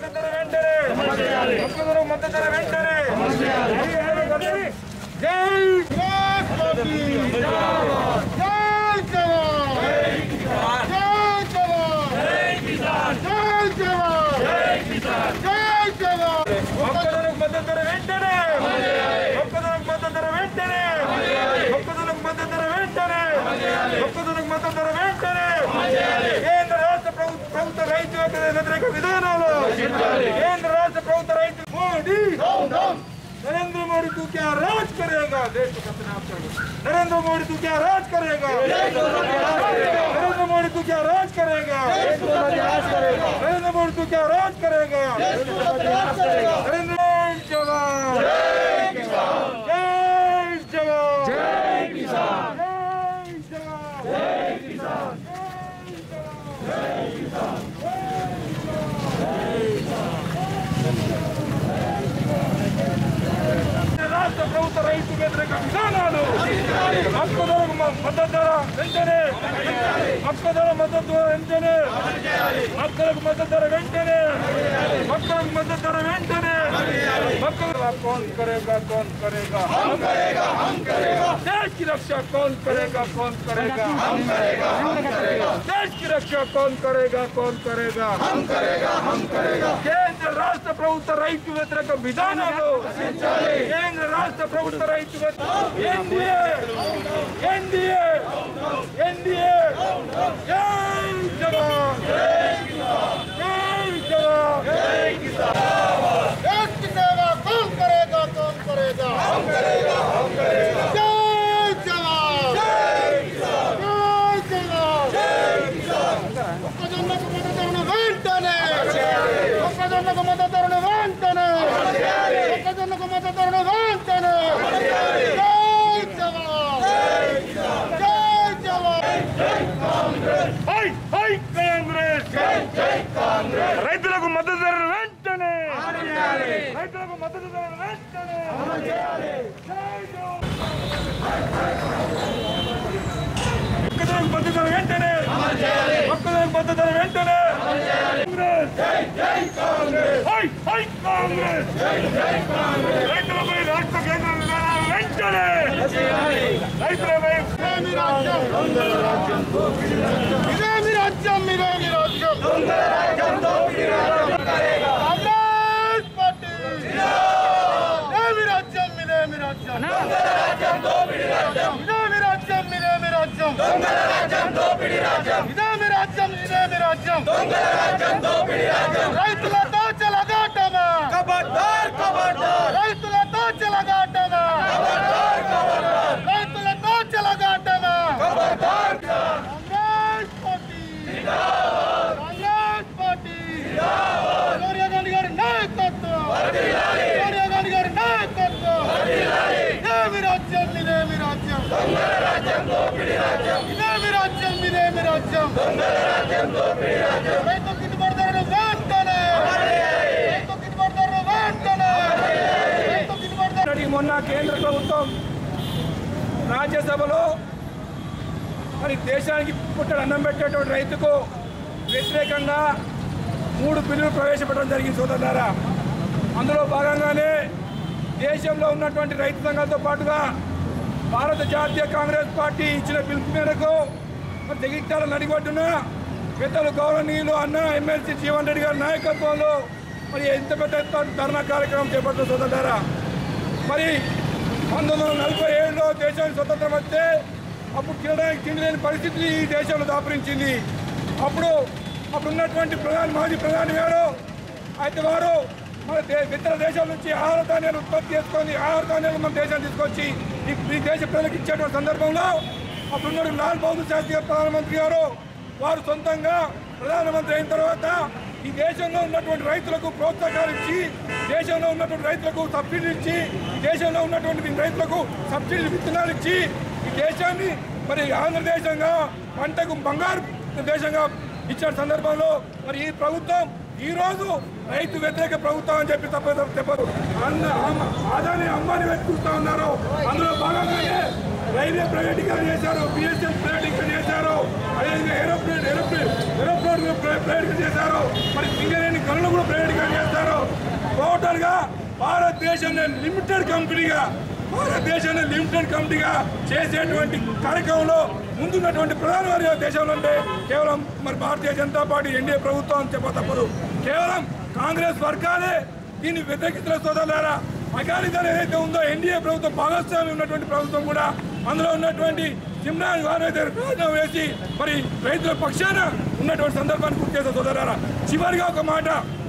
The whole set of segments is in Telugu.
మద్దతు ధర వెంటనే మొక్కజొన్నకు మద్దతు ధర వెంటనే జై మొక్కజొన్నకు మద్దతు ధర వెంటనే మొక్కజొన్నకు మద్దతు ధర వెంటనే మొక్కజొన్నకు మద్దతు ధర వెంటనే మొక్కజొన్నకు మద్దతు ధర వెంటనే కేంద్ర రాష్ట్ర ప్రభుత్వ ప్రభుత్వ రైతు వ్యతిరేక విధానాలు కేంద్ర రాష్ట్ర ప్రభుత్వ రైతు మోడీ नरेंद्र मोदी तू क्या राज करेगा देश को कितना आप करोगे नरेंद्र मोदी तू क्या राज करेगा नरेंद्र मोदी तू क्या राज करेगा नरेंद्र मोदी तू क्या राज करेगा नरेंद्र जय जवान जय जवान जय किसान जय जवान जय किसान రాష్ట్ర ప్రభుత్వ రైతు వ్యతిరేక విధానాలు హక్కుదలకు మద్దతు ధర వెంటనే హక్కుదల మద్దతు ధర వెంటనే హక్కులకు మద్దతు ధర వెంటనే హక్కులకు మద్దతు ధర వెంటనే హక్కులు कौन करेगा कौन करेगा हम करेगा हम करेगा देश की रक्षा कौन करेगा कौन करेगा हम करेगा हम करेगा देश की रक्षा कौन करेगा कौन करेगा हम करेगा हम करेगा కేంద్ర రాష్ట్ర ప్రభుత్వ రైతు వ్యతిరేక విధానాలు కేంద్ర రాష్ట్ర ప్రభుత్వ రైతు ఎన్డీఏ ఎన్డీఏ ఎన్డీఏ జై జవాన్ జై జవాన్ జై देश की सेवा कौन करेगा कौन करेगा हम करेगा हम करेगा जय जवान जय किसान जय जवान जय किसान మొక్కజొన్నకు మద్దతును వెంటనే మొక్కజొన్నకు మద్దతును వెంటనే మొక్కజొన్నకు మద్దతును వెంటనే జై జవాన్ జై కిసాన్ జై జవాన్ హై హై కాంగ్రెస్ జై జై కాంగ్రెస్ రైతులకు మద్దతు ధర వెంటనే రైతులకు మద్దతు ధర వెంటనే జై జవాన్. ఒక్కదానికి మద్దతు ధర వెంటనే ఒక్కదానికి మద్దతు ధర వెంటనే కాంగ్రెస్ హై హై కాంగ్రెస్ రైతులపై రాష్ట్ర కేంద్ర విధానాలు వెంటనే రైతులపై ఇదేమి రాజ్యం ఇదేమి రాజ్యం ఇదేమి రాజ్యం కాంగ్రెస్ పార్టీ ఇదేమి రాజ్యం ఇదేమి రాజ్యం ఇదేమి రాజ్యం ఇదేమి రాజ్యం ఇదేమి రాజ్యం ఇదేమి రాజ్యం రైతులతో చెలగాటమా రైతులతో చెలగాటమా రైతులతో చెలగాటమా కాంగ్రెస్ పార్టీ కాంగ్రెస్ పార్టీ సోనియా గాంధీ గారి నాయకత్వం సోనియా గాంధీ గారి నాయకత్వం ఇదేమి రాజ్యం ఇదేమి రాజ్యం ఇదేమి రాజ్యం ఇదేమి రాజ్యం రైతు గిట్టుబాటు ధరను వెంటనే రైతు గిట్టుబాటు ధరను వెంటనే రైతు గిట్టుబాటు ధర మొన్నటి మొన్న కేంద్ర ప్రభుత్వం రాజ్యసభలో మరి దేశానికి పుట్టడు అన్నం పెట్టేటువంటి రైతుకు వ్యతిరేకంగా మూడు బిల్లులు ప్రవేశపెట్టడం జరిగింది సోదరులారా అందులో భాగంగానే దేశంలో ఉన్నటువంటి రైతు సంఘాలతో పాటుగా భారత జాతీయ కాంగ్రెస్ పార్టీ ఇచ్చిన పిలుపు మేరకు మరి జగిత్యాల నడిగొడ్డున పెద్దలు గౌరవనీయులు అన్న ఎమ్మెల్సీ జీవన్ రెడ్డి గారి నాయకత్వంలో మరి ఎంత పెద్ద ఎత్తున ధర్నా కార్యక్రమం చేపడుతుంది సోదరులారా మరి పంతొమ్మిది వందల నలభై ఏడులో దేశానికి స్వతంత్రం వస్తే అప్పుడు తినడానికి తిండి లేని పరిస్థితి ఈ దేశంలో దాపురించింది అప్పుడు అప్పుడు ఉన్నటువంటి ప్రధాని మాజీ ప్రధాని గారు అయితే వారు మన దే ఇతర దేశాల నుంచి ఆహార ధాన్యాలు ఉత్పత్తి చేసుకొని ఆహార ధాన్యాలు మన దేశాన్ని తీసుకొచ్చి ఈ ఈ దేశ ప్రజలకు ఇచ్చేటువంటి సందర్భంలో అప్పుడున్న లాల్ బహదూర్ శాస్త్రి గారు ప్రధానమంత్రి గారు వారు సొంతంగా ప్రధానమంత్రి అయిన తర్వాత ఈ దేశంలో ఉన్నటువంటి రైతులకు ప్రోత్సాహాలు ఇచ్చి దేశంలో ఉన్నటువంటి రైతులకు సబ్సిడీలు ఇచ్చి ఈ దేశంలో ఉన్నటువంటి రైతులకు సబ్సిడీ విత్తనాలు ఇచ్చి ఈ దేశాన్ని మరి ఆంధ్రదేశంగా పంటకు బంగారు దేశంగా ఇచ్చిన సందర్భంలో మరి ఈ ప్రభుత్వం ఈ రోజు రైతు వ్యతిరేక ప్రభుత్వం అని చెప్పి తప్పదు చెప్పదు అన్న అమ్మ- అదాని అమ్మాని వెతుకుతా ఉన్నారు అందులో భాగంగానే రైల్వే ప్రైవేటీకరణ చేశారు బిఎస్ఎల్ ప్రైవేటీకరణ చేశారు అదేవిధంగా ఏరోప్లేన్ ఏరోప్లేన్ ఏరోప్లేన్ ప్రైవేట్ ప్రైవేట్గా చేశారు మరి సింగరేణి గనులు కూడా ప్రైవేట్గా చేస్తారు టోటల్గా భారతదేశంలో లిమిటెడ్ కంపెనీగా భారతదేశాన్ని లిమిటెడ్ కంపెనీగా చేసేటువంటి కార్యక్రమంలో ముందున్నటువంటి ప్రధానమంత్రి దేశంలో అంటే కేవలం మరి భారతీయ జనతా పార్టీ ఎన్డీఏ ప్రభుత్వం అని చెప్ప తప్పదు కేవలం కాంగ్రెస్ వర్గాలే దీన్ని వ్యతిరేకిస్తున్న సోదరులారా మెకానికల్ ఏదైతే ఉందో ఎన్డీఏ ప్రభుత్వం భాగస్వామి ఉన్నటువంటి ప్రభుత్వం కూడా అందులో ఉన్నటువంటి సిమ్రాన్ గారు అయితే రాజీనామా వేసి మరి రైతుల పక్షాన ఉన్నటువంటి సందర్భాన్ని గుర్తు చేసే సోదరులారా చివరిగా ఒక మాట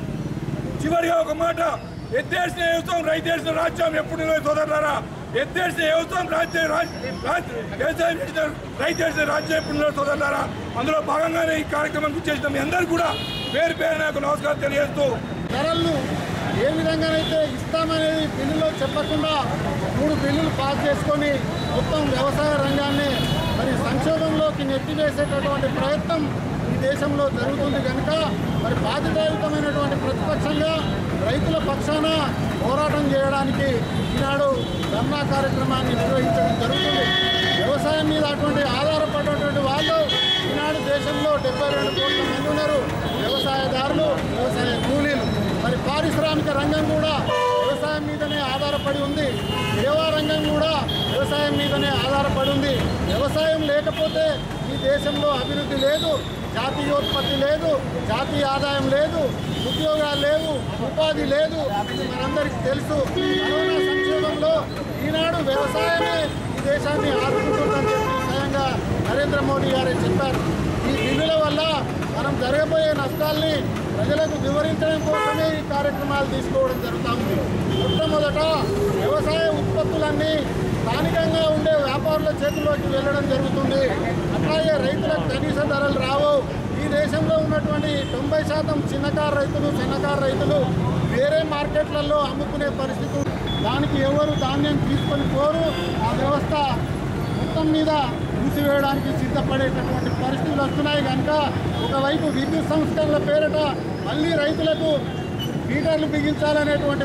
చివరిగా ఒక మాట ఎత్తేసిన వ్యవసాయం రైతేసిన రాజ్యం ఎప్పుడు నిలవదు సోదరులారా ఎత్తేసిన వ్యవసాయం రాజ్యం రాజ్- రాజ్- వ్యవసాయం చేసిన రైతేసిన రాజ్యం ఎప్పుడు నిలవదు సోదరులారా అందులో భాగంగానే ఈ కార్యక్రమం చేసిన మీ అందరూ కూడా పేరు పేరు నాకు నమస్కారం తెలియజేస్తూ ధరలను ఏ విధంగానైతే ఇస్తామనేది బిల్లులో చెప్పకుండా మూడు బిల్లులు పాస్ చేసుకొని మొత్తం వ్యవసాయ రంగాన్ని మరి సంక్షోభంలోకి నెట్టివేసేటటువంటి ప్రయత్నం ఈ దేశంలో జరుగుతుంది కనుక మరి బాధ్యతాయుతమైనటువంటి ప్రతిపక్షంగా రైతుల పక్షాన పోరాటం చేయడానికి ఈనాడు ధర్నా కార్యక్రమాన్ని నిర్వహించడం జరుగుతుంది వ్యవసాయం మీద అటువంటి ఆధారపడినటువంటి వాళ్ళు ఈనాడు దేశంలో డెబ్బై రెండు కోట్ల మంది ఉన్నారు వ్యవసాయదారులు వ్యవసాయ కూలీలు మరి పారిశ్రామిక రంగం కూడా వ్యవసాయం మీదనే ఆధారపడి ఉంది సేవా రంగం కూడా వ్యవసాయం మీదనే ఆధారపడి ఉంది వ్యవసాయం లేకపోతే ఈ దేశంలో అభివృద్ధి లేదు జాతీయోత్పత్తి లేదు జాతీయ ఆదాయం లేదు ఉద్యోగాలు లేవు ఉపాధి లేదు ఇది మనందరికీ తెలుసు కరోనా సంక్షోభంలో ఈనాడు వ్యవసాయమే ఈ దేశాన్ని ఆదుకుంటుందని చెప్పి స్వయంగా నరేంద్ర మోడీ గారే చెప్పారు ఈ బిల్లుల వల్ల మనం జరగబోయే నష్టాల్ని ప్రజలకు వివరించడం కోసమే ఈ కార్యక్రమాలు తీసుకోవడం జరుగుతూ ఉంది మొట్టమొదట వ్యవసాయ ఉత్పత్తులన్నీ స్థానికంగా ఉండే వ్యాపారుల చేతుల్లోకి వెళ్ళడం జరుగుతుంది అట్లాగే రైతులకు కనీస ధరలు రావు ఈ దేశంలో ఉన్నటువంటి తొంభై శాతం చిన్నకారు రైతులు చిన్నకారు రైతులు వేరే మార్కెట్లలో అమ్ముకునే పరిస్థితి ఉంది. దానికి ఎవరు ధాన్యం తీసుకొని పోరు ఆ వ్యవస్థ మొత్తం మీద మూసివేయడానికి సిద్ధపడేటటువంటి పరిస్థితులు వస్తున్నాయి కనుక ఒకవైపు విద్యుత్ సంస్కరణల పేరిట మళ్ళీ రైతులకు హీటర్లు బిగించాలనేటువంటి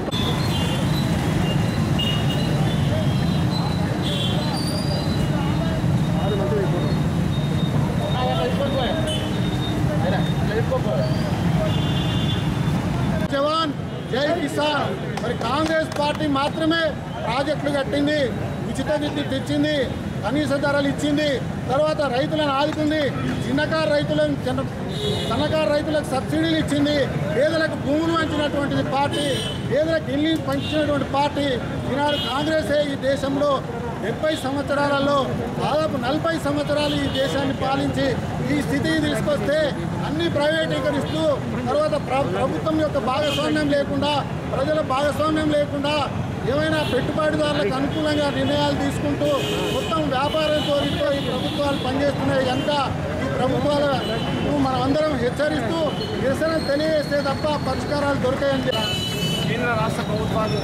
జవాన్ జై కిసాన్ మరి కాంగ్రెస్ పార్టీ మాత్రమే ప్రాజెక్టులు కట్టింది ఉచిత విద్యుత్ ఇచ్చింది కనీస ధరలు ఇచ్చింది తర్వాత రైతులను ఆదుకుంది చిన్నకారు రైతులను చిన్న సన్నకారు రైతులకు సబ్సిడీలు ఇచ్చింది పేదలకు భూములు పంచినటువంటిది పార్టీ పేదలకు ఇల్లు పంచినటువంటి పార్టీ ఈనాడు కాంగ్రెసే ఈ దేశంలో డెబ్బై సంవత్సరాలలో దాదాపు నలభై సంవత్సరాలు ఈ దేశాన్ని పాలించి ఈ స్థితికి తీసుకొస్తే అన్ని ప్రైవేటీకరిస్తూ తర్వాత ప్ర- ప్రభుత్వం యొక్క భాగస్వామ్యం లేకుండా ప్రజల భాగస్వామ్యం లేకుండా ఏమైనా పెట్టుబడిదారులకు అనుకూలంగా నిర్ణయాలు తీసుకుంటూ మొత్తం వ్యాపార ధోరణితో ఈ ప్రభుత్వాలు పనిచేస్తున్నాయి కనుక ఈ ప్రభుత్వాలను మనం అందరం హెచ్చరిస్తూ నిరసన తెలియజేస్తే తప్ప పరిష్కారాలు దొరకాయని కేంద్ర రాష్ట్ర ప్రభుత్వాలు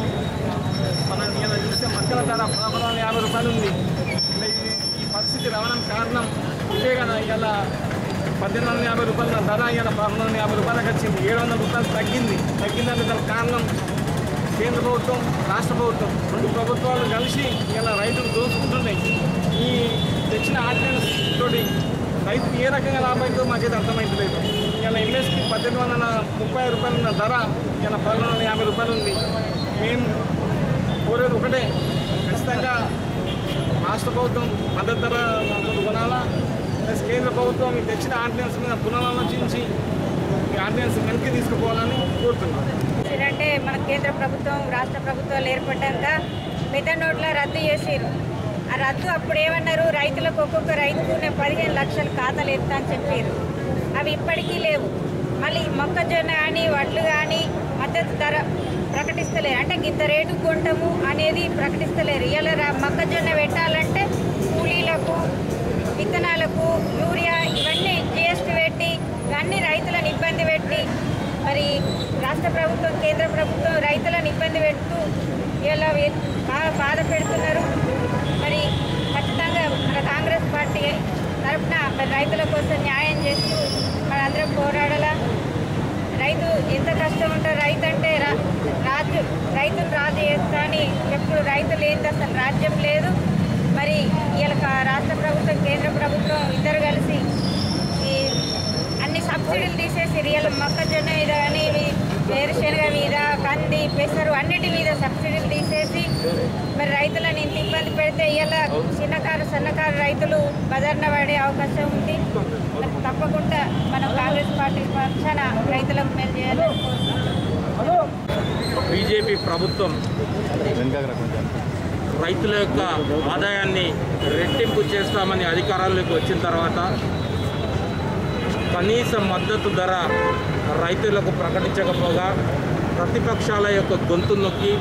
మనం ఇలా చూస్తే మక్కల ధర పదకొండు వందల యాభై రూపాయలు ఉంది ఇలా ఇది ఈ పరిస్థితి రావడానికి కారణం ఇదే కదా ఇలా పద్దెనిమిది వందల యాభై రూపాయల ధర ఇలా పదకొండు వందల యాభై రూపాయలకు వచ్చింది ఏడు వందల రూపాయలు తగ్గింది తగ్గిందంటే దానికి కారణం కేంద్ర ప్రభుత్వం రాష్ట్ర ప్రభుత్వం రెండు ప్రభుత్వాలు కలిసి ఇలా రైతులు దోచుకుంటున్నాయి ఈ తెచ్చిన ఆర్డినెన్స్ తోటి రైతుకు ఏ రకంగా లాభం అవుతుందో మాకైతే అర్థమవుతలేదు ఇలా ఎంఎస్కి పద్దెనిమిది వందల ముప్పై రూపాయలు ఉన్న ధర ఇలా పదకొండు వందల యాభై రూపాయలు ఉంది మేము కోరేది ఒకటే ఖచ్చితంగా రాష్ట్ర ప్రభుత్వం మద్దతు ధర కొనాలా ప్లస్ కేంద్ర ప్రభుత్వం ఈ తెచ్చిన ఆర్డినెన్స్ మీద పునరాలోచించి ఈ ఆర్డినెన్స్ వెనక్కి తీసుకుపోవాలని కోరుతున్నాం అంటే మన కేంద్ర ప్రభుత్వం రాష్ట్ర ప్రభుత్వాలు ఏర్పడ్డాక పెద్ద నోట్ల రద్దు చేసిరు ఆ రద్దు అప్పుడు ఏమన్నారు రైతులకు ఒక్కొక్క రైతుకు నేను పదిహేను లక్షల ఖాతాలు ఎత్తా అని చెప్పారు అవి ఇప్పటికీ లేవు మళ్ళీ మొక్కజొన్న కానీ వడ్లు కానీ మద్దతు ధర ప్రకటిస్తలేరు అంటే ఇంత రేటు కొంటాము అనేది ప్రకటిస్తలేరు ఇలా మొక్కజొన్న పెట్టాలంటే కూలీలకు విత్తనాలకు యూరియా ఇవన్నీ జిఎస్టీ పెట్టి ఇవన్నీ రైతులను ఇబ్బంది పెట్టి మరి రాష్ట్ర ప్రభుత్వం కేంద్ర ప్రభుత్వం రైతులను ఇబ్బంది పెడుతూ ఇలా వే- బాగా బాధ పెడుతున్నారు మరి ఖచ్చితంగా మన కాంగ్రెస్ పార్టీ తరఫున మరి రైతుల కోసం న్యాయం చేస్తూ మరి అందరం పోరాడాలా రైతు ఎంత కష్టం ఉంటుంది రైతు అంటే రా- రాజు రైతును రాజు చేస్తా అని ఎప్పుడు రైతు లేనిది అసలు రాజ్యం లేదు మరి ఇలా రాష్ట్ర ప్రభుత్వం కేంద్ర ప్రభుత్వం ఇద్దరు కలిసి ఈ అన్ని సబ్సిడీలు తీసేసి రియల్ మొక్కజొన్న మీద కానీ ఇవి వేరుశనగ మీద కంది పెసరు అన్నిటి మీద సబ్సిడీలు తీసేసి మరి రైతులను ఇంత ఇబ్బంది పెడితే ఇలా చిన్నకారు సన్నకారు రైతులు బదర్న పడే అవకాశం ఉంది మరి తప్పకుండా మనం కాంగ్రెస్ పార్టీ పక్షాన రైతులకు మేలు చేయాలని కోరుకుంటున్నాం బీజేపీ ప్రభుత్వం రైతుల యొక్క ఆదాయాన్ని రెట్టింపు చేస్తామని అధికారంలోకి వచ్చిన తర్వాత కనీస మద్దతు ధర రైతులకు ప్రకటించకపోగా ప్రతిపక్షాల యొక్క గొంతు నొక్కి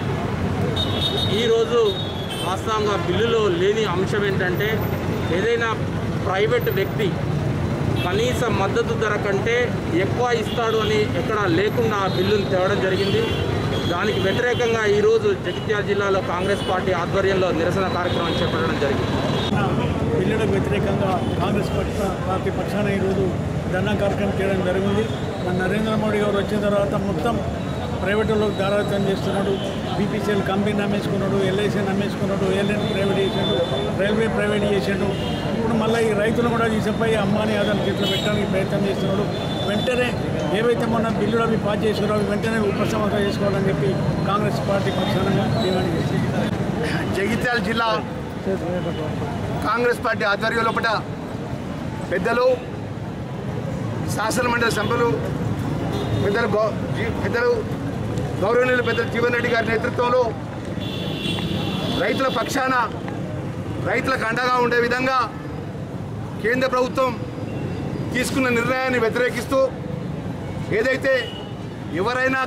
ఈరోజు వాస్తవంగా బిల్లులో లేని అంశం ఏంటంటే ఏదైనా ప్రైవేట్ వ్యక్తి కనీస మద్దతు ధర కంటే ఎక్కువ ఇస్తాడు అని ఎక్కడా లేకుండా ఆ బిల్లును తేవడం జరిగింది దానికి వ్యతిరేకంగా ఈరోజు జగిత్యాల జిల్లాలో కాంగ్రెస్ పార్టీ ఆధ్వర్యంలో నిరసన కార్యక్రమం చేపట్టడం జరిగింది బిల్లులకు వ్యతిరేకంగా కాంగ్రెస్ పక్ష- పార్టీ పక్షాన ఈరోజు ధర్నా కార్యక్రమం చేయడం జరిగింది మన నరేంద్ర మోడీ గారు వచ్చిన తర్వాత మొత్తం ప్రైవేటులకు దారాదత్తం చేస్తున్నాడు బీపీసీఎల్ కంపెనీ అమ్మేసుకున్నాడు ఎల్ఐసీని అమ్మేసుకున్నాడు ఎల్ఎన్ ప్రైవేట్ చేసాడు రైల్వే ప్రైవేట్ చేసాడు ఇప్పుడు మళ్ళీ ఈ రైతులు కూడా తీసుకుపోయి అమ్మాని ఆదాయం చేతిలో పెట్టడానికి ప్రయత్నం చేస్తున్నాడు వెంటనే ఏవైతే మొన్న బిల్లులు అవి పాస్ చేసారో అవి వెంటనే ఉపసంహరణ చేసుకోవాలని చెప్పి కాంగ్రెస్ పార్టీ పక్షాన డిమాండ్ చేసింది జగిత్యాల జిల్లా కాంగ్రెస్ పార్టీ ఆధ్వర్యం లోపల పెద్దలు శాసనమండలి సభ్యులు పెద్దలు గౌ- జీ- పెద్దలు గౌరవనీయులు పెద్దలు జీవన్ రెడ్డి గారి నేతృత్వంలో రైతుల పక్షాన రైతులకు అండగా ఉండే విధంగా కేంద్ర ప్రభుత్వం తీసుకున్న నిర్ణయాన్ని వ్యతిరేకిస్తూ ఏదైతే ఎవరైనా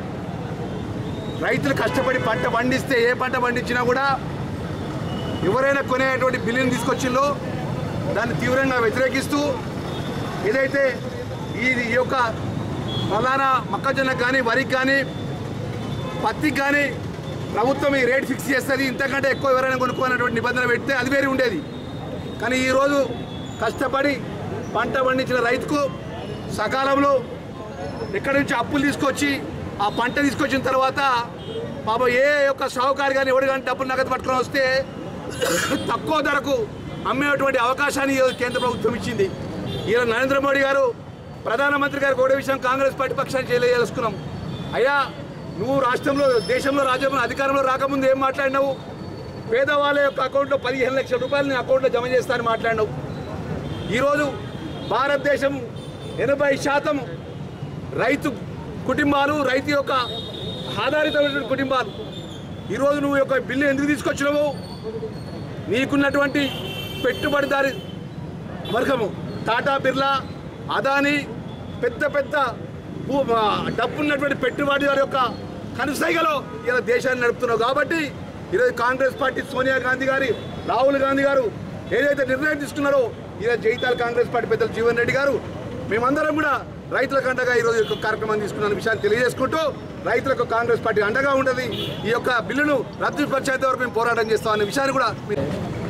రైతులు కష్టపడి పంట పండిస్తే ఏ పంట పండించినా కూడా ఎవరైనా కొనేటువంటి బిల్లుని తీసుకొచ్చిందో దాన్ని తీవ్రంగా వ్యతిరేకిస్తూ ఏదైతే ఈ ఈ యొక్క ఫలానా మొక్కజొన్నకు కానీ వరికి కానీ పత్తికి కానీ ప్రభుత్వం ఈ రేట్ ఫిక్స్ చేస్తుంది ఇంతకంటే ఎక్కువ ఎవరైనా కొనుక్కోనటువంటి నిబంధన పెడితే అది వేరే ఉండేది కానీ ఈరోజు కష్టపడి పంట పండించిన రైతుకు సకాలంలో ఎక్కడి నుంచి అప్పులు తీసుకొచ్చి ఆ పంట తీసుకొచ్చిన తర్వాత పాపం ఏ యొక్క షావుకారు కానీ ఎవరు కానీ డబ్బులు నగదు పట్టుకొని వస్తే తక్కువ ధరకు అమ్మేటువంటి అవకాశాన్ని ఈరోజు కేంద్ర ప్రభుత్వం ఇచ్చింది ఈరోజు నరేంద్ర మోడీ గారు ప్రధానమంత్రి గారు కూడా విషయం కాంగ్రెస్ పార్టీ పక్షాన్ని చేయలేసుకున్నాం అయ్యా నువ్వు రాష్ట్రంలో దేశంలో రాజ్యంలో అధికారంలో రాకముందు ఏం మాట్లాడినావు పేదవాళ్ళ యొక్క అకౌంట్లో పదిహేను లక్షల రూపాయలు నీ అకౌంట్లో జమ చేస్తానని మాట్లాడినావు ఈరోజు భారతదేశం ఎనభై శాతం రైతు కుటుంబాలు రైతు యొక్క ఆధారితమైనటువంటి కుటుంబాలు ఈరోజు నువ్వు యొక్క బిల్లు ఎందుకు తీసుకొచ్చినావు నీకున్నటువంటి పెట్టుబడిదారి వర్గము టాటా బిర్లా అదాని పెద్ద పెద్ద భూ- ఆ, డబ్బున్నటువంటి పెట్టుబడిదారు యొక్క కనుసైగలో ఇలా దేశాన్ని నడుపుతున్నావు కాబట్టి ఈరోజు కాంగ్రెస్ పార్టీ సోనియా గాంధీ గారి రాహుల్ గాంధీ గారు ఏదైతే నిర్ణయం తీసుకున్నారో ఈరోజు జైతాల్ కాంగ్రెస్ పార్టీ పెద్దలు జీవన్ రెడ్డి గారు మేమందరం కూడా రైతులకు అండగా ఈరోజు ఈ యొక్క కార్యక్రమం తీసుకున్న విషయాన్ని తెలియజేసుకుంటూ రైతులకు కాంగ్రెస్ పార్టీ అండగా ఉంటుంది ఈ యొక్క బిల్లును రద్దు పరిచేంత వరకు మేము పోరాటం చేస్తామనే విషయాన్ని కూడా మీరు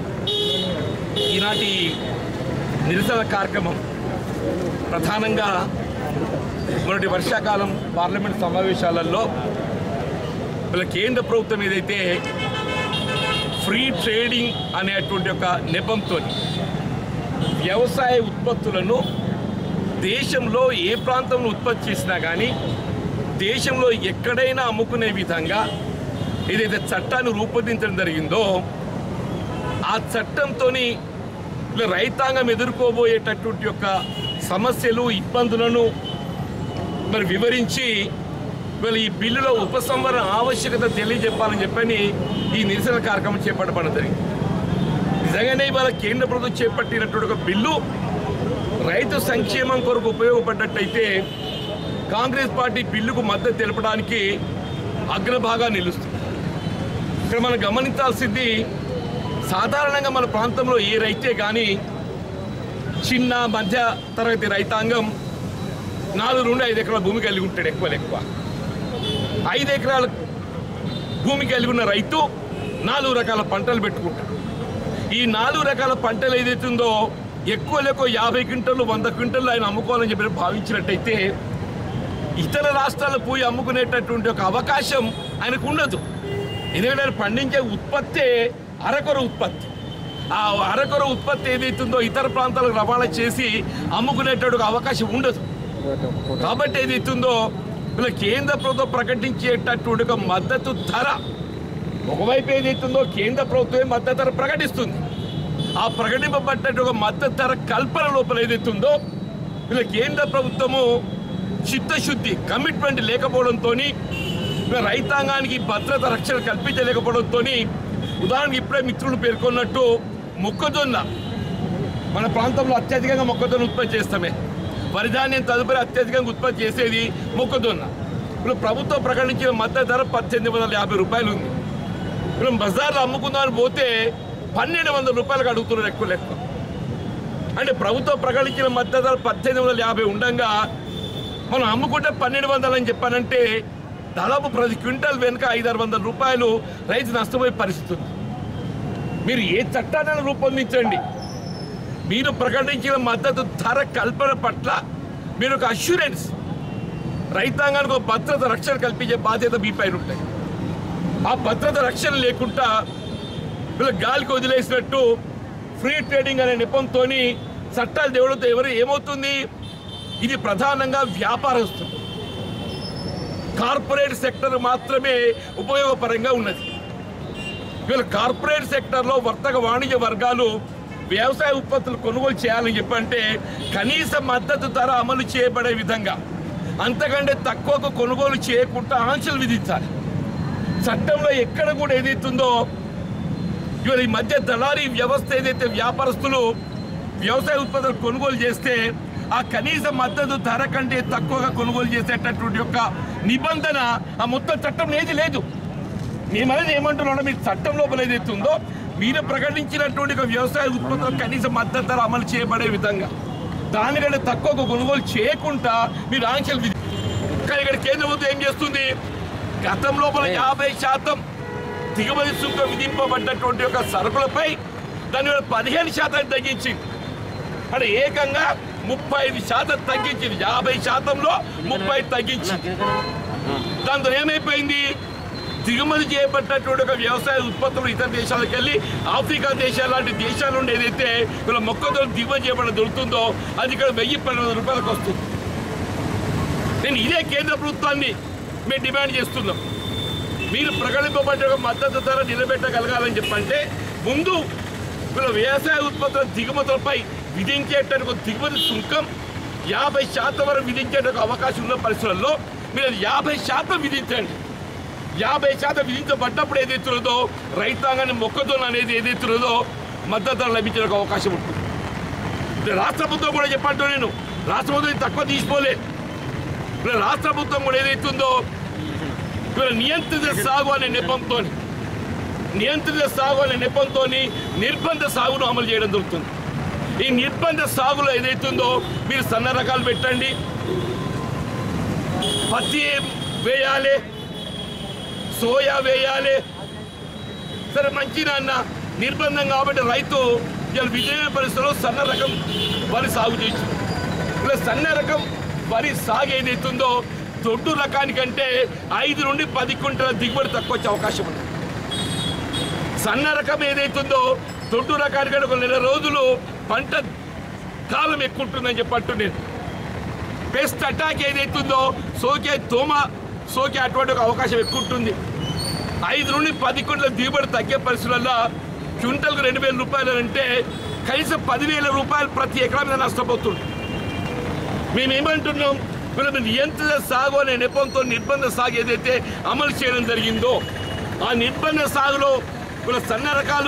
ఈనాటి నిరసన కార్యక్రమం ప్రధానంగా మొన్నటి వర్షాకాలం పార్లమెంట్ సమావేశాలలో వీళ్ళ కేంద్ర ప్రభుత్వం ఏదైతే ఫ్రీ ట్రేడింగ్ అనేటువంటి ఒక నెపంతో వ్యవసాయ ఉత్పత్తులను దేశంలో ఏ ప్రాంతంలో ఉత్పత్తి చేసినా కానీ దేశంలో ఎక్కడైనా అమ్ముకునే విధంగా ఏదైతే చట్టాన్ని రూపొందించడం జరిగిందో ఆ చట్టంతో రైతాంగం ఎదుర్కోబోయేటటువంటి యొక్క సమస్యలు ఇబ్బందులను మరి వివరించి వీళ్ళు ఈ బిల్లులో ఉపసంహరణ ఆవశ్యకత తెలియజెప్పాలని చెప్పని ఈ నిరసన కార్యక్రమం చేపట్టబడడం జరిగింది నిజంగానే ఇవాళ కేంద్ర ప్రభుత్వం చేపట్టినటువంటి ఒక బిల్లు రైతు సంక్షేమం కొరకు ఉపయోగపడ్డట్టయితే కాంగ్రెస్ పార్టీ బిల్లుకు మద్దతు తెలపడానికి అగ్రభాగా నిలుస్తుంది ఇక్కడ మనం గమనించాల్సింది సాధారణంగా మన ప్రాంతంలో ఏ రైతే కానీ చిన్న మధ్య తరగతి రైతాంగం నాలుగు నుండి ఐదు ఎకరాల భూమి కలిగి ఉంటాడు ఎక్కువ ఎక్కువ ఐదు ఎకరాల భూమి కలిగి ఉన్న రైతు నాలుగు రకాల పంటలు పెట్టుకుంటాడు ఈ నాలుగు రకాల పంటలు ఏదైతుందో ఎక్కువ ఎక్కువ యాభై క్వింటలు వంద క్వింటలు ఆయన అమ్ముకోవాలని చెప్పి భావించినట్టయితే ఇతర రాష్ట్రాలు పోయి అమ్ముకునేటటువంటి ఒక అవకాశం ఆయనకు ఉండదు ఎందుకంటే ఆయన పండించే ఉత్పత్తే అరకొర ఉత్పత్తి ఆ అరకొర ఉత్పత్తి ఏదైతుందో ఇతర ప్రాంతాలకు రవాణా చేసి అమ్ముకునేటటువంటి ఒక అవకాశం ఉండదు కాబట్టి ఏదైతుందో వీళ్ళ కేంద్ర ప్రభుత్వం ప్రకటించేటటువంటి ఒక మద్దతు ధర ఒకవైపు ఏదైతుందో కేంద్ర ప్రభుత్వమే మద్దతు ధర ప్రకటిస్తుంది ఆ ప్రకటింపబడ్డ ఒక మద్దతు ధర కల్పన లోపల ఏదైతుందో వీళ్ళ కేంద్ర ప్రభుత్వము చిత్తశుద్ధి కమిట్మెంట్ లేకపోవడంతో రైతాంగానికి భద్రత రక్షణ కల్పించలేకపోవడంతో ఉదాహరణకి ఇప్పుడే మిత్రులు పేర్కొన్నట్టు మొక్కజొన్న మన ప్రాంతంలో అత్యధికంగా మొక్కజొన్న ఉత్పత్తి చేస్తామే వరిధాన్యం తదుపరి అత్యధికంగా ఉత్పత్తి చేసేది మొక్కజొన్న ఇప్పుడు ప్రభుత్వం ప్రకటించిన మద్దతు ధర పద్దెనిమిది వందల యాభై రూపాయలు ఉంది ఇప్పుడు బజార్లో అమ్ముకుందామని పోతే పన్నెండు వందల రూపాయలకు అడుగుతున్నారు ఎక్కువ లెక్క అంటే ప్రభుత్వం ప్రకటించిన మద్దతు ధర పద్దెనిమిది వందల యాభై ఉండగా మనం అమ్ముకుంటే పన్నెండు వందలు అని చెప్పానంటే దాదాపు ప్రతి క్వింటల్ వెనుక ఐదారు వందల రూపాయలు రైతు నష్టపోయే పరిస్థితి ఉంది మీరు ఏ చట్టాన్ని రూపొందించండి మీరు ప్రకటించిన మద్దతు ధర కల్పన పట్ల మీరు ఒక అష్యూరెన్స్ రైతాంగానికి ఒక భద్రత రక్షణ కల్పించే బాధ్యత మీ పైన ఉంటాయి ఆ భద్రత రక్షణ లేకుండా వీళ్ళ గాలికి వదిలేసినట్టు ఫ్రీ ట్రేడింగ్ అనే నెపంతో చట్టాలు దేవుడితో ఎవరు ఏమవుతుంది ఇది ప్రధానంగా వ్యాపారస్తులు కార్పొరేట్ సెక్టర్ మాత్రమే ఉపయోగపరంగా ఉన్నది వీళ్ళు కార్పొరేట్ సెక్టర్లో వర్తక వాణిజ్య వర్గాలు వ్యవసాయ ఉత్పత్తులు కొనుగోలు చేయాలని చెప్పంటే కనీస మద్దతు ధర అమలు చేయబడే విధంగా అంతకంటే తక్కువకు కొనుగోలు చేయకుండా ఆంక్షలు విధించాలి చట్టంలో ఎక్కడ కూడా ఏదైతుందో ఇవాళ ఈ మధ్య దళారీ వ్యవస్థ ఏదైతే వ్యాపారస్తులు వ్యవసాయ ఉత్పత్తులు కొనుగోలు చేస్తే ఆ కనీస మద్దతు ధర కంటే తక్కువగా కొనుగోలు చేసేటటువంటి యొక్క నిబంధన ఆ మొత్తం చట్టం ఏది లేదు మేమనేది ఏమంటున్నాడో మీరు చట్టం లోపల ఏదైతే ఉందో మీరు ప్రకటించినటువంటి ఒక వ్యవసాయ ఉత్పత్తులకు కనీస మద్దతు ధర అమలు చేయబడే విధంగా దానికంటే తక్కువ కొనుగోలు చేయకుండా మీరు ఆంక్షలు విధి కానీ ఇక్కడ కేంద్ర ప్రభుత్వం ఏం చేస్తుంది గతం లోపల యాభై శాతం దిగుమతి సుంకం విధింపబడ్డటువంటి ఒక సరుకులపై దాని మీద పదిహేను శాతం తగ్గించింది అంటే ఏకంగా ముప్పై ఐదు శాతం తగ్గించింది యాభై శాతంలో ముప్పై తగ్గించింది దాంతో ఏమైపోయింది దిగుమతి చేయబడ్డటువంటి ఒక వ్యవసాయ ఉత్పత్తులు ఇతర దేశాలకు వెళ్ళి ఆఫ్రికా దేశాల లాంటి దేశాల నుండి ఏదైతే వీళ్ళ మొక్కతో దిగుమతి చేయబడి దొరుకుతుందో అది ఇక్కడ వెయ్యి పన్నెండు రూపాయలకు వస్తుంది నేను ఇదే కేంద్ర ప్రభుత్వాన్ని మేము డిమాండ్ చేస్తున్నాం మీరు ప్రకటింపబడ్డ ఒక మద్దతు ధర నిలబెట్టగలగాలని చెప్పంటే ముందు వీళ్ళ వ్యవసాయ ఉత్పత్తుల దిగుమతులపై విధించేటటువంటి ఒక దిగుమతి సుంకం యాభై శాతం వరకు విధించేటకు అవకాశం ఉన్న పరిస్థితుల్లో మీరు అది యాభై శాతం విధించండి యాభై శాతం విధించబడ్డప్పుడు ఏదైతున్నదో రైతాంగాన్ని మొక్కజొన్న అనేది ఏదైతున్నదో మద్దతు ధర లభించడానికి అవకాశం ఉంటుంది ఇది రాష్ట్ర ప్రభుత్వం కూడా చెప్పంటూ నేను రాష్ట్ర ప్రభుత్వం ఇది తక్కువ తీసుకోలే ఇప్పుడు రాష్ట్ర ప్రభుత్వం కూడా ఏదైతుందో ఇక్కడ నియంత్రిత సాగు అనే నెపంతో నియంత్రిత సాగు అనే నెపంతో నిర్బంధ సాగును అమలు చేయడం జరుగుతుంది ఈ నిర్బంధ సాగులో ఏదైతుందో మీరు సన్న రకాలు పెట్టండి పత్తి వేయాలి సోయా వేయాలి సరే మంచి నాన్న నిర్బంధం కాబట్టి రైతు ఇవాళ విజయ పరిస్థితుల్లో సన్న రకం వరి సాగు చేసింది ఇలా సన్న రకం వరి సాగు ఏదైతుందో దొడ్డు రకానికంటే ఐదు నుండి పది కుంటల దిగుబడి తక్కువ వచ్చే అవకాశం ఉంది సన్న రకం ఏదైతుందో దొడ్డు రకానికంటే ఒక నెల రోజులు పంట కాలం ఎక్కువ ఉంటుందని చెప్పట్టు నేను పెస్ట్ అటాక్ ఏదైతుందో సోకే తోమ సోకే అటువంటి ఒక అవకాశం ఎక్కువ ఉంటుంది ఐదు నుండి పది కుంటల దిగుబడి తగ్గే పరిస్థితుల్లో క్వింటల్కు రెండు వేల రూపాయలు అంటే కనీసం పదివేల రూపాయలు ప్రతి ఎకరా మీద నష్టపోతుంది మేమేమంటున్నాం వీళ్ళని నియంత్రిత సాగు అనే నెపంతో నిర్బంధ సాగు ఏదైతే అమలు చేయడం జరిగిందో ఆ నిర్బంధ సాగులో వీళ్ళ సన్న రకాలు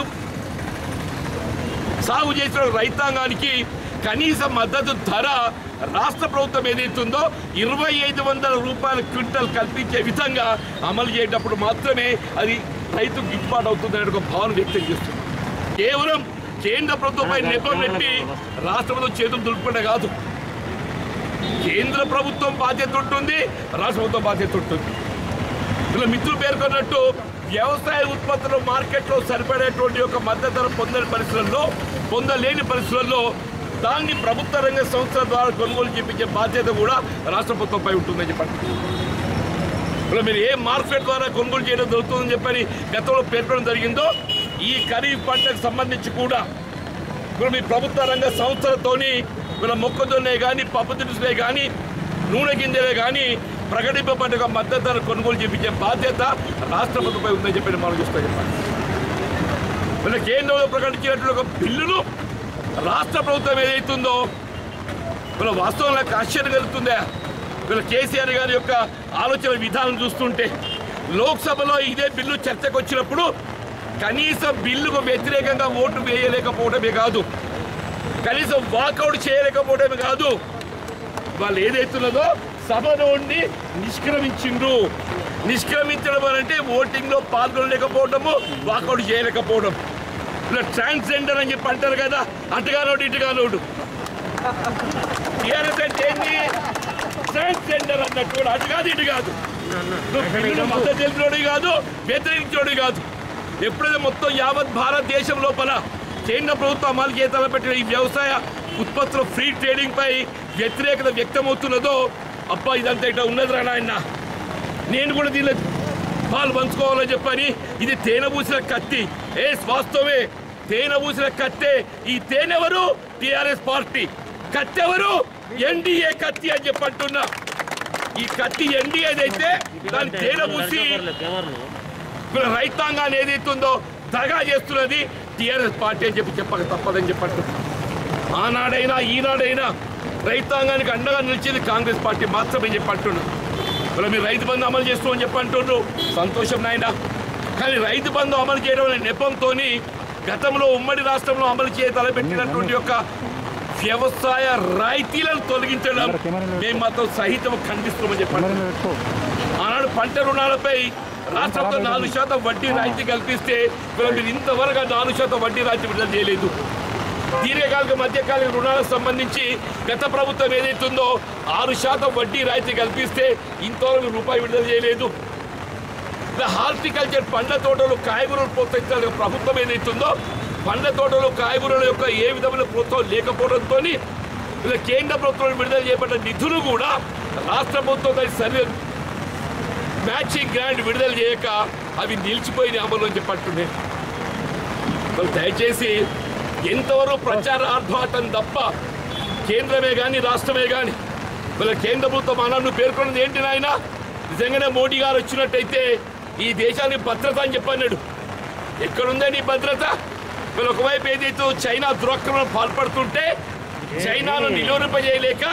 సాగు చేసిన రైతాంగానికి కనీస మద్దతు ధర రాష్ట్ర ప్రభుత్వం ఏదైతుందో ఇరవై ఐదు వందల రూపాయల క్వింటల్ కల్పించే విధంగా అమలు చేసేటప్పుడు మాత్రమే అది రైతు గిట్టుబాటు అవుతుందనే ఒక భావన వ్యక్తం చేస్తుంది కేవలం కేంద్ర ప్రభుత్వంపై నెపం నెట్టి రాష్ట్ర ప్రభుత్వం చేతులు దులుపడం కాదు కేంద్ర ప్రభుత్వం బాధ్యత ఉంటుంది రాష్ట్ర ప్రభుత్వం బాధ్యత ఉంటుంది ఇలా మిత్రులు పేర్కొన్నట్టు వ్యవసాయ ఉత్పత్తులు మార్కెట్లో సరిపడేటువంటి ఒక మద్దతు ధర పొందని పరిస్థితుల్లో పొందలేని పరిస్థితుల్లో దాన్ని ప్రభుత్వ రంగ సంస్థల ద్వారా కొనుగోలు చేపించే బాధ్యత కూడా రాష్ట్ర ప్రభుత్వంపై ఉంటుందని చెప్పండి ఇలా మీరు ఏ మార్కెట్ ద్వారా కొనుగోలు చేయడం జరుగుతుందని చెప్పని గతంలో పేర్కొనడం జరిగిందో ఈ ఖరీఫ్ పంటకు సంబంధించి కూడా ఇప్పుడు మీ ప్రభుత్వ రంగ సంస్థలతోని వీళ్ళ మొక్కజొన్నే కానీ పప్పు దినుసులే కానీ నూనె గింజలే కానీ ప్రకటింపబడ్డ ఒక మద్దతు ధర కొనుగోలు చేపించే బాధ్యత రాష్ట్ర ప్రభుత్వంపై ఉందని చెప్పి మనం చూస్తూ చెప్పాలి మన కేంద్రంలో ప్రకటించినటువంటి ఒక బిల్లును రాష్ట్ర ప్రభుత్వం ఏదైతుందో మన వాస్తవంలో ఆశ్చర్యం కలుగుతుందా వీళ్ళ కేసీఆర్ గారి యొక్క ఆలోచన విధానం చూస్తుంటే లోక్సభలో ఇదే బిల్లు చర్చకు వచ్చినప్పుడు కనీసం బిల్లుకు వ్యతిరేకంగా ఓటు వేయలేకపోవడమే కాదు కనీసం వాకౌట్ చేయలేకపోవడమే కాదు వాళ్ళు ఏదైతున్నదో సభ నుండి నిష్క్రమించిండ్రు నిష్క్రమించడం అని అంటే ఓటింగ్లో పాల్గొనలేకపోవడము వాకౌట్ చేయలేకపోవడం ఇలా ట్రాన్స్జెండర్ అని చెప్పి అంటారు కదా అటుగానోడు ఇటుగానోడు టీఆర్ఎస్ అంటే ఏంటి ట్రాన్స్జెండర్ అన్నట్టు కూడా అటు కాదు ఇటు కాదు నువ్వు బిల్లును మద్దతు తెలిపినోడు కాదు వ్యతిరేకించోడు కాదు ఎప్పుడైతే మొత్తం యావత్ భారతదేశం లోపల కేంద్ర ప్రభుత్వం అమలు చేతలు పెట్టిన ఈ వ్యవసాయ ఉత్పత్తుల ఫ్రీ ట్రేడింగ్ పై వ్యతిరేకత వ్యక్తమవుతున్నదో అబ్బా ఇదంతా ఇట్లా ఉన్నదిరా నాయన నేను కూడా దీనిలో పాలు పంచుకోవాలని చెప్పని ఇది తేనె పూసిన కత్తి ఏ వాస్తవమే తేనె పూసిన కత్తే ఈ తేనెవరు టిఆర్ఎస్ పార్టీ కత్తెవరు ఎన్డీఏ కత్తి అని చెప్పి అంటున్నా ఈ కత్తి ఎన్డీఏదైతే దాని తేనె పూసి ఇప్పుడు రైతాంగాన్ని ఏదైతుందో దగా చేస్తున్నది టిఆర్ఎస్ పార్టీ అని చెప్పి చెప్పక తప్పదని చెప్పట్టు ఆనాడైనా ఈనాడైనా రైతాంగానికి అండగా నిలిచేది కాంగ్రెస్ పార్టీ మాత్రమే చెప్పి అంటున్నారు మరి మీరు రైతు బంధు అమలు చేస్తామని చెప్పి అంటుండ్రు సంతోషం నాయన కానీ రైతు బంధు అమలు చేయడం అనే నెపంతో గతంలో ఉమ్మడి రాష్ట్రంలో అమలు చేయ తలపెట్టినటువంటి యొక్క వ్యవసాయ రాయితీలను తొలగించడం మేము మాత్రం సహితం ఖండిస్తామని చెప్పండి ఆనాడు పంట రుణాలపై రాష్ట్రంలో నాలుగు శాతం వడ్డీ రాయితీ కల్పిస్తే ఇప్పుడు మీరు ఇంతవరకు ఆ నాలుగు శాతం వడ్డీ రాయితీ విడుదల చేయలేదు దీర్ఘకాలిక మధ్యకాలిక రుణాలకు సంబంధించి గత ప్రభుత్వం ఏదైతుందో ఆరు శాతం వడ్డీ రాయితీ కల్పిస్తే ఇంతవరకు రూపాయి విడుదల చేయలేదు ఇలా హార్టికల్చర్ పండ్ల తోటలు కాయగూరలు ప్రోత్సహించాలని ప్రభుత్వం ఏదైతుందో పండ్ల తోటలు కాయగూరల యొక్క ఏ విధమైన ప్రోత్సాహం లేకపోవడంతో ఇలా కేంద్ర ప్రభుత్వం విడుదల చేయబడ్డ నిధులు కూడా రాష్ట్ర ప్రభుత్వం దాని సరి మ్యాచింగ్ గ్రాంట్ విడుదల చేయక అవి నిలిచిపోయిన అమలు అని చెప్పట్టున్నాయి మరి దయచేసి ఎంతవరకు ప్రచార ఆర్భాటం తప్ప కేంద్రమే కానీ రాష్ట్రమే కానీ మరి కేంద్ర ప్రభుత్వం అన్నాను పేర్కొన్నది ఏంటి నాయన నిజంగానే మోడీ గారు వచ్చినట్టయితే ఈ దేశానికి భద్రత అని చెప్పన్నాడు ఎక్కడుందండి ఈ భద్రత మరి ఒకవైపు ఏదైతే చైనా దురాక్రమణ పాల్పడుతుంటే చైనాను నిలువరింపజేయలేక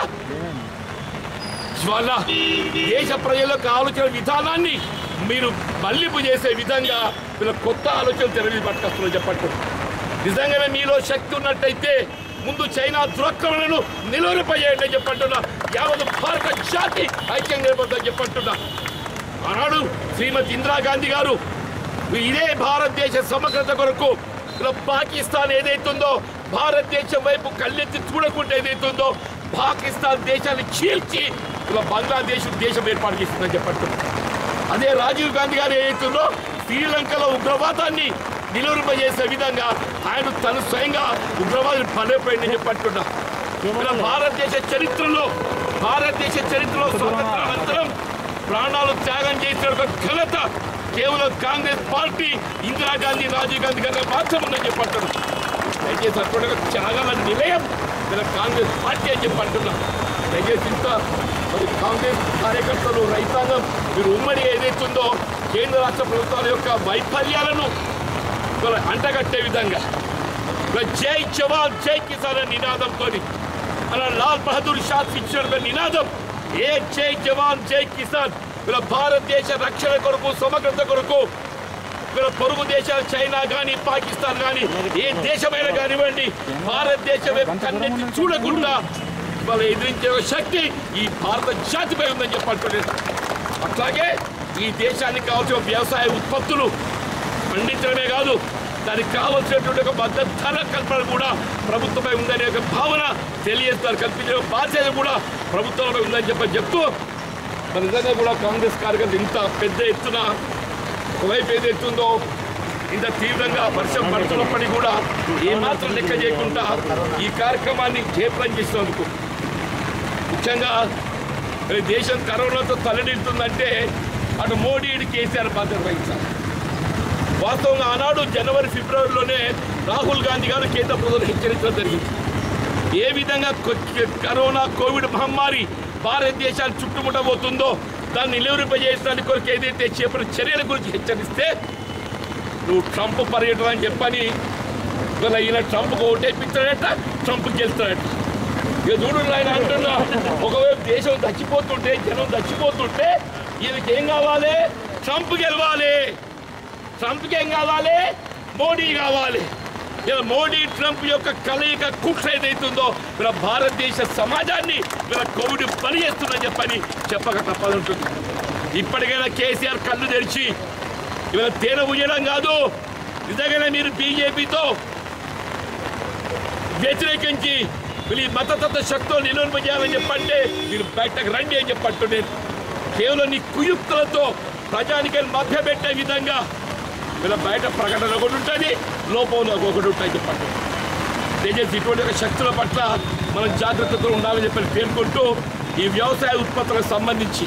వాళ్ళ దేశ ప్రజలకు ఆలోచన విధానాన్ని మీరు మళ్లింపు చేసే విధంగా వీళ్ళ కొత్త ఆలోచన తెరవి పట్టుకొస్తున్నారు చెప్పట్టు నిజంగానే మీలో శక్తి ఉన్నట్టయితే ముందు చైనా దురక్రమణను నిలువరింపజేయండి అని చెప్పంటున్నా యావత్ భారత జాతి ఐక్యంగా నిలబడదని చెప్పంటున్నా ఆనాడు శ్రీమతి ఇందిరాగాంధీ గారు ఇదే భారతదేశ సమగ్రత కొరకు ఇలా పాకిస్తాన్ ఏదైతుందో భారతదేశం వైపు కళ్ళెత్తి చూడకుండా ఏదైతుందో పాకిస్తాన్ దేశాన్ని చీల్చి ఇలా బంగ్లాదేశ్ దేశం ఏర్పాటు చేసిందని చెప్పట్టు అదే రాజీవ్ గాంధీ గారు ఏదైతుందో శ్రీలంకలో ఉగ్రవాదాన్ని నిలువరింపజేసే విధంగా ఆయన తను స్వయంగా ఉగ్రవాదిని పనిపోయిందని చెప్పట్టున్నా ఇలా భారతదేశ చరిత్రలో భారతదేశ చరిత్రలో స్వాతంత్రానంతరం ప్రాణాలు త్యాగం చేసిన ఒక ఘనత కేవలం కాంగ్రెస్ పార్టీ ఇందిరాగాంధీ రాజీవ్ గాంధీ గారి మాత్రం ఉందని చెప్పంటారు దయచేసి అక్కడ త్యాగాల నిలయం ఇలా కాంగ్రెస్ పార్టీ అని చెప్పంటున్నా దయచేసి ఇంత మరి కాంగ్రెస్ కార్యకర్తలు రైతాంగం మీరు ఉమ్మడి ఏదైతుందో కేంద్ర రాష్ట్ర ప్రభుత్వాల యొక్క వైఫల్యాలను మరి అంటగట్టే విధంగా మరి జై జవాన్ జై కిసాన్ అనే నినాదంతో అలా లాల్ బహదూర్ శాస్త్రి ఇచ్చిన ఒక నినాదం ఏ జై జవాన్ జై కిసాన్ ఇలా భారతదేశ రక్షణ కొరకు సమగ్రత కొరకు ఇక్కడ పొరుగు దేశాలు చైనా కానీ పాకిస్తాన్ కానీ ఏ దేశమైనా కానివ్వండి భారతదేశం వైపు కన్నెత్తి చూడకుండా వాళ్ళు ఎదిరించే ఒక శక్తి ఈ భారత జాతిపై ఉందని చెప్పంటున్నారు అట్లాగే ఈ దేశానికి కావాల్సిన వ్యవసాయ ఉత్పత్తులు పండించడమే కాదు దానికి కావలసినటువంటి ఒక మద్దతు ధర కల్పన కూడా ప్రభుత్వమై ఉందనే ఒక భావన తెలియజేస్తారు కల్పించే బాధ్యత కూడా ప్రభుత్వంపై ఉందని చెప్పని చెప్తూ మరి నిజంగా కూడా కాంగ్రెస్ కార్యకర్తలు ఇంత పెద్ద ఎత్తున ఒకవైపు ఏదైతుందో ఇంత తీవ్రంగా వర్షం పడుతున్నప్పటికీ కూడా ఏమాత్రం లెక్క చేయకుండా ఈ కార్యక్రమాన్ని జయప్రం చేసినందుకు ముఖ్యంగా మరి దేశం కరోనాతో తలడిల్తుందంటే అటు మోడీ ఇటు కేసీఆర్ బాధ్యత వహించాలి వాస్తవంగా ఆనాడు జనవరి ఫిబ్రవరిలోనే రాహుల్ గాంధీ గారు కేంద్ర ప్రభుత్వం హెచ్చరించడం జరిగింది ఏ విధంగా కొ- కరోనా కోవిడ్ మహమ్మారి భారతదేశాన్ని చుట్టుముట్టబోతుందో దాన్ని నిలువరింపజేయడానికి కొరకు ఏదైతే చేపట్టిన చర్యల గురించి హెచ్చరిస్తే నువ్వు ట్రంప్ పర్యటన అని చెప్పని ఇవాళ ఈయన ట్రంప్కి ఓటేపిస్తాడట ట్రంప్ గెలుస్తాడట ఇక చూడు ఆయన అంటున్నా ఒకవైపు దేశం చచ్చిపోతుంటే జనం చచ్చిపోతుంటే ఈయనకి ఏం కావాలి ట్రంప్ గెలవాలి ట్రంప్కి ఏం కావాలి మోడీ కావాలి ఇలా మోడీ ట్రంప్ యొక్క కలయిక కుట్ర ఏదైతుందో ఇలా భారతదేశ సమాజాన్ని ఇలా కోవిడ్ పని చేస్తుందని చెప్పని చెప్పక తప్పదుంటుంది ఇప్పటికైనా కేసీఆర్ కళ్ళు తెరిచి ఇవాళ తేనె ఉయ్యడం కాదు నిజంగానే మీరు బీజేపీతో వ్యతిరేకించి వీళ్ళు ఈ మతతత్వ శక్తులు నిలువరింపజేయాలని చెప్పంటే మీరు బయటకు రండి అని చెప్పట్టు నేను కేవలం నీ కుయుక్తులతో ప్రజానికి మభ్యపెట్టే విధంగా వీళ్ళ బయట ప్రకటన ఒకటి ఉంటుంది లోపంలో ఒకటి ఉంటుంది చెప్పండి దయచేసి ఇటువంటి ఒక శక్తుల పట్ల మనం జాగ్రత్తతో ఉండాలని చెప్పని పేర్కొంటూ ఈ వ్యవసాయ ఉత్పత్తులకు సంబంధించి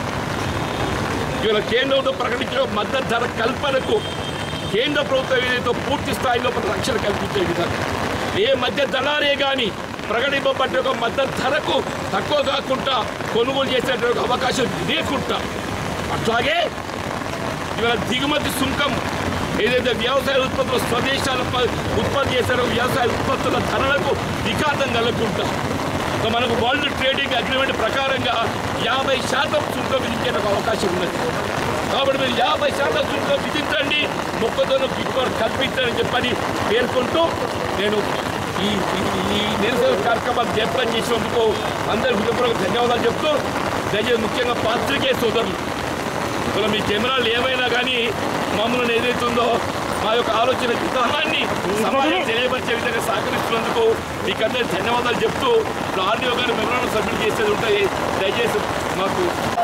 ఇవాళ కేంద్రంతో ప్రకటించిన మద్దతు ధర కల్పనకు కేంద్ర ప్రభుత్వం ఏదైతే పూర్తి స్థాయిలో మన రక్షణ కల్పించే విధంగా ఏ మధ్య దళారే కానీ ప్రకటింపబడ్డ ఒక మద్దతు ధరకు తక్కువ కాకుండా కొనుగోలు చేసేటువంటి అవకాశం లేకుండా అట్లాగే ఇవాళ దిగుమతి సుంకం ఏదైతే వ్యవసాయ ఉత్పత్తులు స్వదేశాలు ప- ఉత్పత్తి చేశారో వ్యవసాయ ఉత్పత్తుల ధరలకు విఘాతం కలగకుండా ఇక మనకు వరల్డ్ ట్రేడింగ్ అగ్రిమెంట్ ప్రకారంగా యాభై శాతం సుంకం విధించే ఒక అవకాశం ఉన్నది కాబట్టి మీరు యాభై శాతం సుంకం విధించండి మొక్కజొన్న గిట్టుబాటు కల్పించండి చెప్పని పేర్కొంటూ నేను ఈ ఈ- ఈ నిరసన కార్యక్రమాలు జయప్రం చేసినందుకు అందరి హృదయపూర్వక ధన్యవాదాలు చెప్తూ దయచేసి ముఖ్యంగా పాత్రికే సోదరులు ఇలా మీ కెమెరాలు ఏమైనా కానీ మమ్మల్ని ఏదైతుందో మా యొక్క ఆలోచన విధానాన్ని సమాజం తెలియపరిచే విధంగా సహకరిస్తున్నందుకు మీకు అందరి ధన్యవాదాలు చెప్తూ ఇప్పుడు ఆర్డీఓ గారు మెమరాండం సబ్మిట్ చేసేది ఉంటాయి దయచేసి మాకు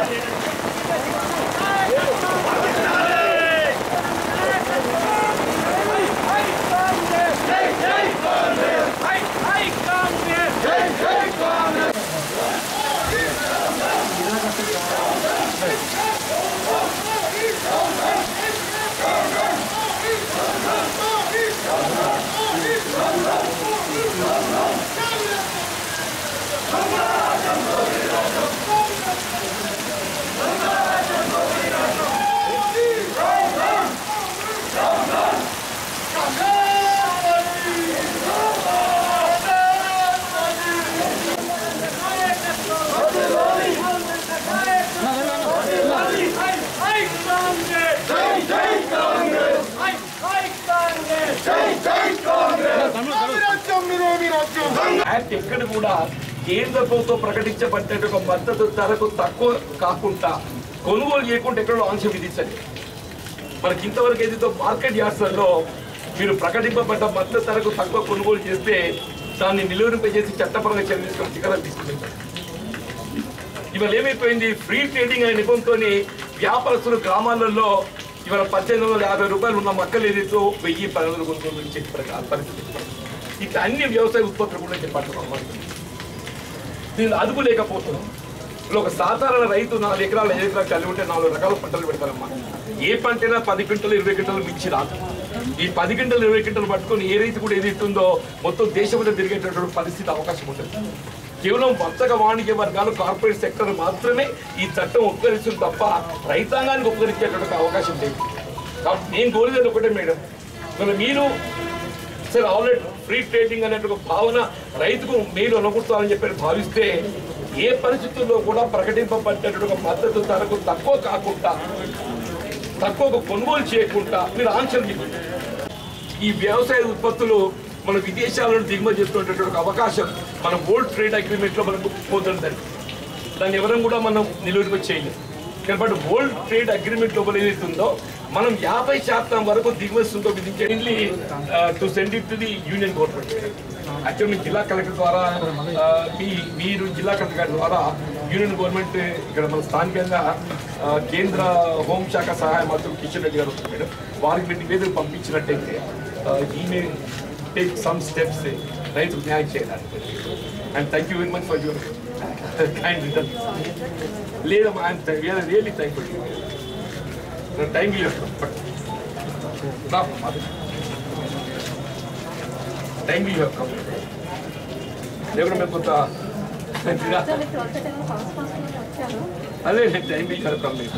యాక్ట్ ఎక్కడ కూడా కేంద్ర ప్రభుత్వం ప్రకటించబడ్డ ఒక మద్దతు ధరకు తక్కువ కాకుండా కొనుగోలు చేయకుండా ఎక్కడో ఆంక్ష విధించండి మనకి ఇంతవరకు ఏదైతే మార్కెట్ యార్డ్స్లలో మీరు ప్రకటింపబడ్డ మద్దతు ధరకు తక్కువ కొనుగోలు చేస్తే దాన్ని నిలువరింపజేసి చట్టపరంగా చర్య తీసుకొని చిక్కలు తీసుకుంటారు ఇవాళ ఏమైపోయింది ఫ్రీ ట్రేడింగ్ అనే నిబంధనతో వ్యాపారస్తులు గ్రామాలలో ఇవాళ పద్దెనిమిది వందల యాభై రూపాయలు ఉన్న మక్కలు ఏదైతో వెయ్యి పన్నెండు కొనుగోలు చెప్పే పరిస్థితి ఇట్లా అన్ని వ్యవసాయ ఉత్పత్తులు కూడా చెప్పాలి దీని అదుపు లేకపోతున్నాం ఇప్పుడు ఒక సాధారణ రైతు నాలుగు ఎకరాలు ఐదు ఎకరాలు కలిగి ఉంటే నాలుగు రకాల పంటలు పెడతారమ్మా ఏ పంటైనా పది క్వింటలు ఇరవై క్వింటలు మించి రాదు ఈ పది క్వింటలు ఇరవై క్వింటలు పట్టుకొని ఏ రైతు కూడా ఏది ఉందో మొత్తం దేశంలో తిరిగేటటువంటి పరిస్థితి అవకాశం ఉంటుంది కేవలం వర్తక వాణిజ్య వర్గాలు కార్పొరేట్ సెక్టర్ మాత్రమే ఈ చట్టం ఉపకరిస్తుంది తప్ప రైతాంగానికి ఉపకరించేటువంటి అవకాశం లేదు కాబట్టి నేను కోరేది ఒకటే మేడం మరి మీరు సరే ఆల్రెడీ ఫ్రీ ట్రేడింగ్ అనేటువంటి ఒక భావన రైతుకు మేలు అనుకుంటామని చెప్పి భావిస్తే ఏ పరిస్థితుల్లో కూడా ప్రకటింపబడ్డటువంటి ఒక మద్దతు ధరకు తక్కువ కాకుండా తక్కువ కొనుగోలు చేయకుండా మీరు ఆంక్షలు చెప్పండి ఈ వ్యవసాయ ఉత్పత్తులు మన విదేశాల నుండి దిగుమతి చేస్తున్నటువంటి ఒక అవకాశం మన వరల్డ్ ట్రేడ్ అగ్రిమెంట్లో మనకు పొందుతుంది దాన్ని ఎవరం కూడా మనం నిలువరింప చేయలేదు కాబట్టి వరల్డ్ ట్రేడ్ అగ్రిమెంట్ లోపల ఏదైతే ఉందో మనం యాభై శాతం వరకు దిగుమతి సుంకం విధించేది to send it to the union government actual మీ జిల్లా కలెక్టర్ ద్వారా ఆ, మీ మీరు జిల్లా కలెక్టర్ గారి ద్వారా యూనియన్ గవర్నమెంట్ ఇక్కడ మన స్థానికంగా ఆ, కేంద్ర హోంశాఖ సహాయ మంత్రి కిషన్ రెడ్డి గారు ఉన్నారు మేడం వారికి మీరు నివేదిక పంపించినట్టయితే ఈ మే టేక్ సమ్ స్టెప్స్ రైతుకు న్యాయం చేయడానికి and thank you very much for your kind return లేదమ్మా ఐఎమ్ రియల్లీ థ్యాంక్ఫుల్ టైం లేదు టైం లేకుండా మేము కొంత మంచిగా అదే టైం ఇచ్చారు కంపెనీ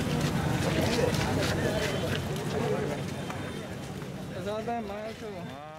Exatamente.